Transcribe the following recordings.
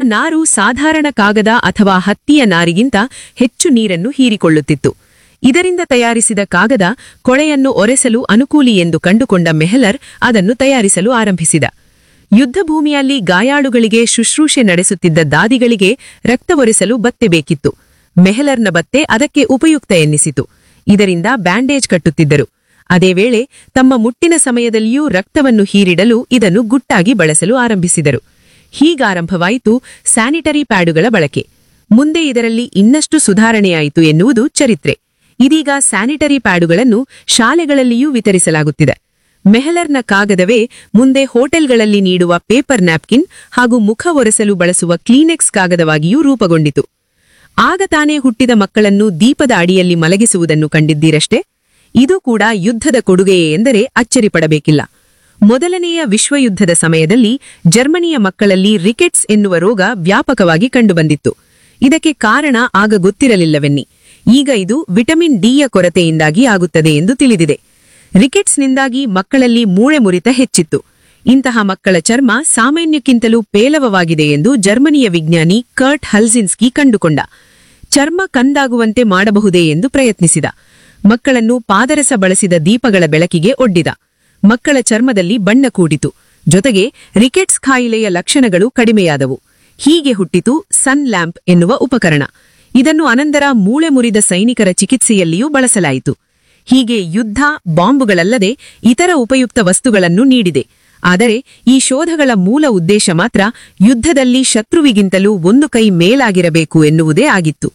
ನಾರು ಸಾಧಾರಣ ಕಾಗದ ಅಥವಾ ಹತ್ತಿಯ ನಾರಿಗಿಂತ ಹೆಚ್ಚು ನೀರನ್ನು ಹೀರಿಕೊಳ್ಳುತ್ತಿತ್ತು ಇದರಿಂದ ತಯಾರಿಸಿದ ಕಾಗದ ಕೊಳೆಯನ್ನು ಒರೆಸಲು ಅನುಕೂಲಿ ಎಂದು ಕಂಡುಕೊಂಡ ಮೆಹಲರ್ ಅದನ್ನು ತಯಾರಿಸಲು ಆರಂಭಿಸಿದ ಯುದ್ಧಭೂಮಿಯಲ್ಲಿ ಗಾಯಾಳುಗಳಿಗೆ ಶುಶ್ರೂಷೆ ನಡೆಸುತ್ತಿದ್ದ ದಾದಿಗಳಿಗೆ ರಕ್ತ ಒರೆಸಲು ಬತ್ತೆ ಬೇಕಿತ್ತು ಮೆಹಲರ್ನ ಬತ್ತೆ ಅದಕ್ಕೆ ಉಪಯುಕ್ತ ಎನ್ನಿಸಿತು ಇದರಿಂದ ಬ್ಯಾಂಡೇಜ್ ಕಟ್ಟುತ್ತಿದ್ದರು ಅದೇ ವೇಳೆ ತಮ್ಮ ಮುಟ್ಟಿನ ಸಮಯದಲ್ಲಿಯೂ ರಕ್ತವನ್ನು ಹೀರಿಡಲು ಇದನ್ನು ಗುಟ್ಟಾಗಿ ಬಳಸಲು ಆರಂಭಿಸಿದರು ಹೀಗಾರಂಭವಾಯಿತು ಸ್ಯಾನಿಟರಿ ಪ್ಯಾಡುಗಳ ಬಳಕೆ ಮುಂದೆ ಇದರಲ್ಲಿ ಇನ್ನಷ್ಟು ಸುಧಾರಣೆಯಾಯಿತು ಎನ್ನುವುದು ಚರಿತ್ರೆ ಇದೀಗ ಸ್ಯಾನಿಟರಿ ಪ್ಯಾಡುಗಳನ್ನು ಶಾಲೆಗಳಲ್ಲಿಯೂ ವಿತರಿಸಲಾಗುತ್ತಿದೆ ಮೆಹಲರ್ನ ಕಾಗದವೇ ಮುಂದೆ ಹೋಟೆಲ್ಗಳಲ್ಲಿ ನೀಡುವ ಪೇಪರ್ ನ್ಯಾಪ್ಕಿನ್ ಹಾಗೂ ಮುಖ ಒರೆಸಲು ಬಳಸುವ ಕ್ಲೀನೆಕ್ಸ್ ಕಾಗದವಾಗಿಯೂ ರೂಪುಗೊಂಡಿತು ಆಗ ತಾನೇ ಹುಟ್ಟಿದ ಮಕ್ಕಳನ್ನು ದೀಪದ ಅಡಿಯಲ್ಲಿ ಮಲಗಿಸುವುದನ್ನು ಕಂಡಿದ್ದೀರಷ್ಟೇ ಇದು ಕೂಡ ಯುದ್ಧದ ಕೊಡುಗೆಯೇ ಎಂದರೆ ಅಚ್ಚರಿಪಡಬೇಕಿಲ್ಲ ಮೊದಲನೆಯ ವಿಶ್ವಯುದ್ಧದ ಸಮಯದಲ್ಲಿ ಜರ್ಮನಿಯ ಮಕ್ಕಳಲ್ಲಿ ರಿಕೆಟ್ಸ್ ಎನ್ನುವ ರೋಗ ವ್ಯಾಪಕವಾಗಿ ಕಂಡುಬಂದಿತ್ತು ಇದಕ್ಕೆ ಕಾರಣ ಆಗ ಗೊತ್ತಿರಲಿಲ್ಲವೆನ್ನಿ ಈಗ ಇದು ವಿಟಮಿನ್ ಡಿಯ ಕೊರತೆಯಿಂದಾಗಿ ಆಗುತ್ತದೆ ಎಂದು ತಿಳಿದಿದೆ ರಿಕೆಟ್ಸ್ನಿಂದಾಗಿ ಮಕ್ಕಳಲ್ಲಿ ಮೂಳೆ ಮುರಿತ ಹೆಚ್ಚಿತ್ತು ಇಂತಹ ಮಕ್ಕಳ ಚರ್ಮ ಸಾಮಾನ್ಯಕ್ಕಿಂತಲೂ ಪೇಲವವಾಗಿದೆ ಎಂದು ಜರ್ಮನಿಯ ವಿಜ್ಞಾನಿ ಕರ್ಟ್ ಹಲ್ಸಿನ್ಸ್ಕಿ ಕಂಡುಕೊಂಡ ಚರ್ಮ ಕಂದಾಗುವಂತೆ ಮಾಡಬಹುದೇ ಎಂದು ಪ್ರಯತ್ನಿಸಿದ ಮಕ್ಕಳನ್ನು ಪಾದರಸ ಬಳಸಿದ ದೀಪಗಳ ಬೆಳಕಿಗೆ ಒಡ್ಡಿದ ಮಕ್ಕಳ ಚರ್ಮದಲ್ಲಿ ಬಣ್ಣ ಕೂಡಿತು ಜೊತೆಗೆ ರಿಕೆಟ್ಸ್ ಕಾಯಿಲೆಯ ಲಕ್ಷಣಗಳು ಕಡಿಮೆಯಾದವು ಹೀಗೆ ಹುಟ್ಟಿತು ಸನ್ ಲ್ಯಾಂಪ್ ಎನ್ನುವ ಉಪಕರಣ ಇದನ್ನು ಅನಂತರ ಮೂಳೆ ಮುರಿದ ಸೈನಿಕರ ಚಿಕಿತ್ಸೆಯಲ್ಲಿಯೂ ಬಳಸಲಾಯಿತು ಹೀಗೆ ಯುದ್ಧ ಬಾಂಬುಗಳಲ್ಲದೆ ಇತರ ಉಪಯುಕ್ತ ವಸ್ತುಗಳನ್ನು ನೀಡಿದೆ ಆದರೆ ಈ ಶೋಧಗಳ ಮೂಲ ಉದ್ದೇಶ ಮಾತ್ರ ಯುದ್ಧದಲ್ಲಿ ಶತ್ರುವಿಗಿಂತಲೂ ಒಂದು ಕೈ ಮೇಲಾಗಿರಬೇಕು ಎನ್ನುವುದೇ ಆಗಿತ್ತು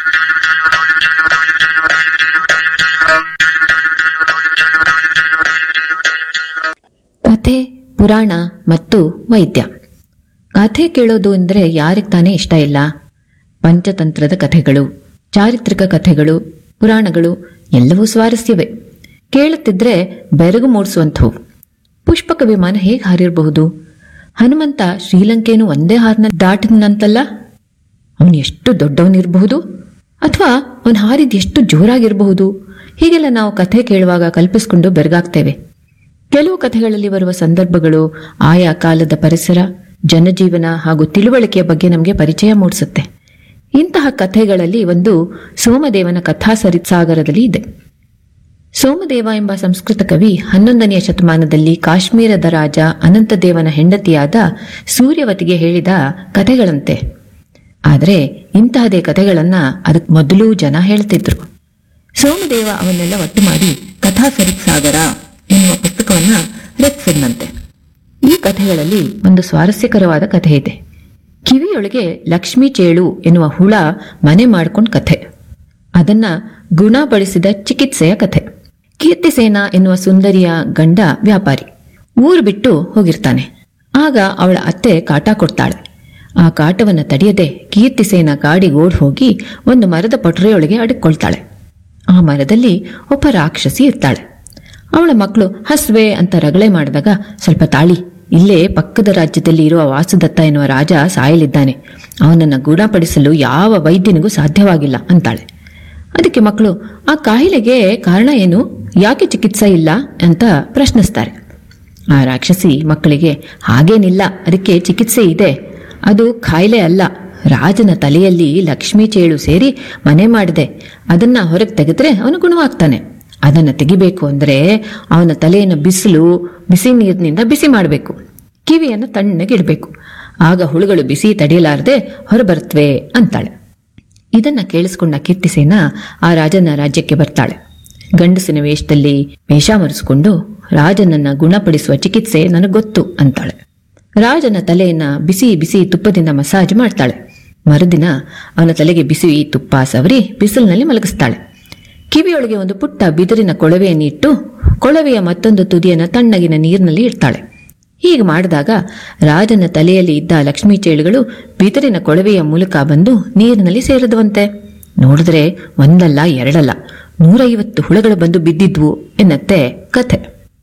ಕಥೆ ಪುರಾಣ ಮತ್ತು ವೈದ್ಯ ಕಥೆ ಕೇಳೋದು ಅಂದರೆ ಯಾರಿಗೆ ತಾನೇ ಇಷ್ಟ ಇಲ್ಲ ಪಂಚತಂತ್ರದ ಕಥೆಗಳು ಚಾರಿತ್ರಿಕ ಕಥೆಗಳು ಪುರಾಣಗಳು ಎಲ್ಲವೂ ಸ್ವಾರಸ್ಯವೇ ಕೇಳುತ್ತಿದ್ರೆ ಬೆರಗು ಮೂಡಿಸುವಂಥವು ಪುಷ್ಪಕ ವಿಮಾನ ಹೇಗೆ ಹಾರಿರಬಹುದು ಹನುಮಂತ ಶ್ರೀಲಂಕೆಯನ್ನು ಒಂದೇ ಹಾರ್ನ ದಾಟಿದಂತಲ್ಲ ಅವನು ಎಷ್ಟು ದೊಡ್ಡವನಿರಬಹುದು ಅಥವಾ ಅವನು ಹಾರಿದ ಎಷ್ಟು ಜೋರಾಗಿರಬಹುದು ಹೀಗೆಲ್ಲ ನಾವು ಕಥೆ ಕೇಳುವಾಗ ಕಲ್ಪಿಸ್ಕೊಂಡು ಬೆರಗಾಗ್ತೇವೆ ಕೆಲವು ಕಥೆಗಳಲ್ಲಿ ಬರುವ ಸಂದರ್ಭಗಳು ಆಯಾ ಕಾಲದ ಪರಿಸರ ಜನಜೀವನ ಹಾಗೂ ತಿಳುವಳಿಕೆಯ ಬಗ್ಗೆ ನಮಗೆ ಪರಿಚಯ ಮೂಡಿಸುತ್ತೆ ಇಂತಹ ಕಥೆಗಳಲ್ಲಿ ಒಂದು ಸೋಮದೇವನ ಕಥಾ ಸರಿಸಾಗರದಲ್ಲಿ ಇದೆ ಸೋಮದೇವ ಎಂಬ ಸಂಸ್ಕೃತ ಕವಿ ಹನ್ನೊಂದನೆಯ ಶತಮಾನದಲ್ಲಿ ಕಾಶ್ಮೀರದ ರಾಜ ಅನಂತದೇವನ ಹೆಂಡತಿಯಾದ ಸೂರ್ಯವತಿಗೆ ಹೇಳಿದ ಕಥೆಗಳಂತೆ ಆದರೆ ಇಂತಹದೇ ಕಥೆಗಳನ್ನ ಅದಕ್ಕೆ ಮೊದಲು ಜನ ಹೇಳ್ತಿದ್ರು ಸೋಮದೇವ ಅವನ್ನೆಲ್ಲ ಒಟ್ಟು ಮಾಡಿ ಕಥಾ ಸರಿಸಾಗರ ಎನ್ನುವ ಪುಸ್ತಕವನ್ನ ರಚಿಸಿದಂತೆ ಈ ಕಥೆಗಳಲ್ಲಿ ಒಂದು ಸ್ವಾರಸ್ಯಕರವಾದ ಕಥೆ ಇದೆ ಕಿವಿಯೊಳಗೆ ಲಕ್ಷ್ಮೀ ಚೇಳು ಎನ್ನುವ ಹುಳ ಮನೆ ಮಾಡ್ಕೊಂಡ್ ಕಥೆ ಅದನ್ನ ಗುಣಪಡಿಸಿದ ಚಿಕಿತ್ಸೆಯ ಕಥೆ ಕೀರ್ತಿಸೇನ ಎನ್ನುವ ಸುಂದರಿಯ ಗಂಡ ವ್ಯಾಪಾರಿ ಊರು ಬಿಟ್ಟು ಹೋಗಿರ್ತಾನೆ ಆಗ ಅವಳ ಅತ್ತೆ ಕಾಟ ಕೊಡ್ತಾಳೆ ಆ ಕಾಟವನ್ನ ತಡೆಯದೆ ಕೀರ್ತಿಸೇನ ಗಾಡಿ ಓಡ್ ಹೋಗಿ ಒಂದು ಮರದ ಪೊಟರೆಯೊಳಗೆ ಅಡಕ್ಕೊಳ್ತಾಳೆ ಆ ಮರದಲ್ಲಿ ಒಬ್ಬ ರಾಕ್ಷಸಿ ಇರ್ತಾಳೆ ಅವಳ ಮಕ್ಕಳು ಹಸ್ವೆ ಅಂತ ರಗಳೆ ಮಾಡಿದಾಗ ಸ್ವಲ್ಪ ತಾಳಿ ಇಲ್ಲೇ ಪಕ್ಕದ ರಾಜ್ಯದಲ್ಲಿ ಇರುವ ವಾಸುದತ್ತ ಎನ್ನುವ ರಾಜ ಸಾಯಲಿದ್ದಾನೆ ಅವನನ್ನು ಗುಣಪಡಿಸಲು ಯಾವ ವೈದ್ಯನಿಗೂ ಸಾಧ್ಯವಾಗಿಲ್ಲ ಅಂತಾಳೆ ಅದಕ್ಕೆ ಮಕ್ಕಳು ಆ ಕಾಯಿಲೆಗೆ ಕಾರಣ ಏನು ಯಾಕೆ ಚಿಕಿತ್ಸೆ ಇಲ್ಲ ಅಂತ ಪ್ರಶ್ನಿಸ್ತಾರೆ ಆ ರಾಕ್ಷಸಿ ಮಕ್ಕಳಿಗೆ ಹಾಗೇನಿಲ್ಲ ಅದಕ್ಕೆ ಚಿಕಿತ್ಸೆ ಇದೆ ಅದು ಕಾಯಿಲೆ ಅಲ್ಲ ರಾಜನ ತಲೆಯಲ್ಲಿ ಲಕ್ಷ್ಮೀ ಚೇಳು ಸೇರಿ ಮನೆ ಮಾಡಿದೆ ಅದನ್ನ ಹೊರಗೆ ತೆಗೆದ್ರೆ ಅವನು ಗುಣವಾಗ್ತಾನೆ ಅದನ್ನ ತೆಗಿಬೇಕು ಅಂದ್ರೆ ಅವನ ತಲೆಯನ್ನು ಬಿಸಿಲು ಬಿಸಿ ನೀರಿನಿಂದ ಬಿಸಿ ಮಾಡಬೇಕು ಕಿವಿಯನ್ನು ತಣ್ಣಗಿಡಬೇಕು ಆಗ ಹುಳುಗಳು ಬಿಸಿ ತಡೆಯಲಾರದೆ ಹೊರಬರುತ್ತವೆ ಅಂತಾಳೆ ಇದನ್ನ ಕೇಳಿಸ್ಕೊಂಡ ಕೀರ್ತಿಸೇನ ಆ ರಾಜನ ರಾಜ್ಯಕ್ಕೆ ಬರ್ತಾಳೆ ಗಂಡಸಿನ ವೇಷದಲ್ಲಿ ವೇಷ ಮರೆಸಿಕೊಂಡು ರಾಜನನ್ನ ಗುಣಪಡಿಸುವ ಚಿಕಿತ್ಸೆ ನನಗೆ ಗೊತ್ತು ಅಂತಾಳೆ ರಾಜನ ತಲೆಯನ್ನ ಬಿಸಿ ಬಿಸಿ ತುಪ್ಪದಿಂದ ಮಸಾಜ್ ಮಾಡ್ತಾಳೆ ಮರುದಿನ ಅವನ ತಲೆಗೆ ಬಿಸಿ ತುಪ್ಪ ಸವರಿ ಬಿಸಿಲಿನಲ್ಲಿ ಮಲಗಿಸ್ತಾಳೆ ಕಿವಿಯೊಳಗೆ ಒಂದು ಪುಟ್ಟ ಬಿದಿರಿನ ಕೊಳವೆಯನ್ನು ಇಟ್ಟು ಕೊಳವೆಯ ಮತ್ತೊಂದು ತುದಿಯನ್ನು ತಣ್ಣಗಿನ ನೀರಿನಲ್ಲಿ ಇಡ್ತಾಳೆ ಹೀಗೆ ಮಾಡಿದಾಗ ರಾಜನ ತಲೆಯಲ್ಲಿ ಇದ್ದ ಲಕ್ಷ್ಮೀ ಚೇಳುಗಳು ಬಿದಿರಿನ ಕೊಳವೆಯ ಮೂಲಕ ಬಂದು ನೀರಿನಲ್ಲಿ ಸೇರಿದವಂತೆ ನೋಡಿದ್ರೆ ಒಂದಲ್ಲ ಎರಡಲ್ಲ ನೂರೈವತ್ತು ಹುಳಗಳು ಬಂದು ಬಿದ್ದಿದ್ವು ಎನ್ನತ್ತೆ ಕಥೆ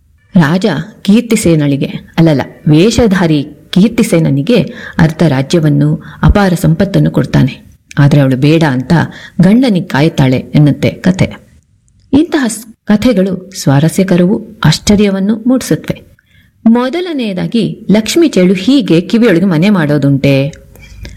ರಾಜ ಕೀರ್ತಿಸೇನಳಿಗೆ ಅಲ್ಲಲ್ಲ ವೇಷಧಾರಿ ಕೀರ್ತಿಸೇನನಿಗೆ ಅರ್ಧ ರಾಜ್ಯವನ್ನು ಅಪಾರ ಸಂಪತ್ತನ್ನು ಕೊಡ್ತಾನೆ ಆದರೆ ಅವಳು ಬೇಡ ಅಂತ ಗಂಡನಿಗೆ ಕಾಯ್ತಾಳೆ ಎನ್ನುತ್ತೆ ಕಥೆ ಇಂತಹ ಸ್- ಕಥೆಗಳು ಸ್ವಾರಸ್ಯಕರವೂ ಆಶ್ಚರ್ಯವನ್ನು ಮೂಡಿಸುತ್ತವೆ ಮೊದಲನೆಯದಾಗಿ ಲಕ್ಷ್ಮೀ ಚೇಳು ಹೀಗೆ ಕಿವಿಯೊಳಗೆ ಮನೆ ಮಾಡೋದುಂಟೆ